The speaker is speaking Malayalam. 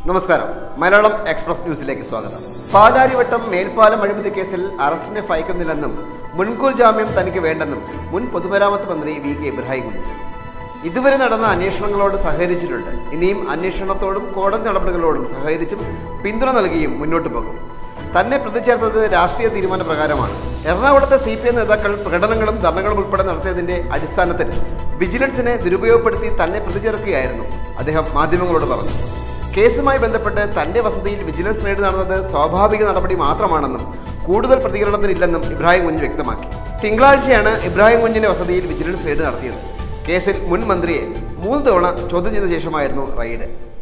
നമസ്കാരം മലയാളം എക്സ്പ്രസ് ന്യൂസിലേക്ക് സ്വാഗതം പാലാരിവട്ടം മേൽപ്പാലം അഴിമതി കേസിൽ അറസ്റ്റിനെ ഭയക്കുന്നില്ലെന്നും മുൻകൂർ ജാമ്യം തനിക്ക് വേണ്ടെന്നും മുൻ പൊതുമരാമത്ത് മന്ത്രി വി കെ ഇബ്രാഹിം കുഞ്ഞ് ഇതുവരെ നടന്ന അന്വേഷണങ്ങളോട് സഹകരിച്ചിട്ടുണ്ട് ഇനിയും അന്വേഷണത്തോടും കോടതി നടപടികളോടും സഹകരിച്ചും പിന്തുണ നൽകിയും മുന്നോട്ട് പോകും തന്നെ പ്രതി ചേർത്തത് രാഷ്ട്രീയ തീരുമാന പ്രകാരമാണ് എറണാകുളത്തെ സി പി എം നേതാക്കൾ പ്രകടനങ്ങളും ധർണകളും ഉൾപ്പെടെ നടത്തിയതിന്റെ അടിസ്ഥാനത്തിൽ വിജിലൻസിനെ ദുരുപയോഗപ്പെടുത്തി തന്നെ പ്രതി ചേർക്കുകയായിരുന്നു അദ്ദേഹം മാധ്യമങ്ങളോട് പറഞ്ഞു കേസുമായി ബന്ധപ്പെട്ട് തന്റെ വസതിയിൽ വിജിലൻസ് റെയ്ഡ് നടന്നത് സ്വാഭാവിക നടപടി മാത്രമാണെന്നും കൂടുതൽ പ്രതികരണത്തിനില്ലെന്നും ഇബ്രാഹിം കുഞ്ഞ് വ്യക്തമാക്കി തിങ്കളാഴ്ചയാണ് ഇബ്രാഹിം കുഞ്ഞിന്റെ വസതിയിൽ വിജിലൻസ് റെയ്ഡ് നടത്തിയത് കേസിൽ മുൻ മന്ത്രിയെ മൂന്ന് തവണ ചോദ്യം ചെയ്ത ശേഷമായിരുന്നു റെയ്ഡ്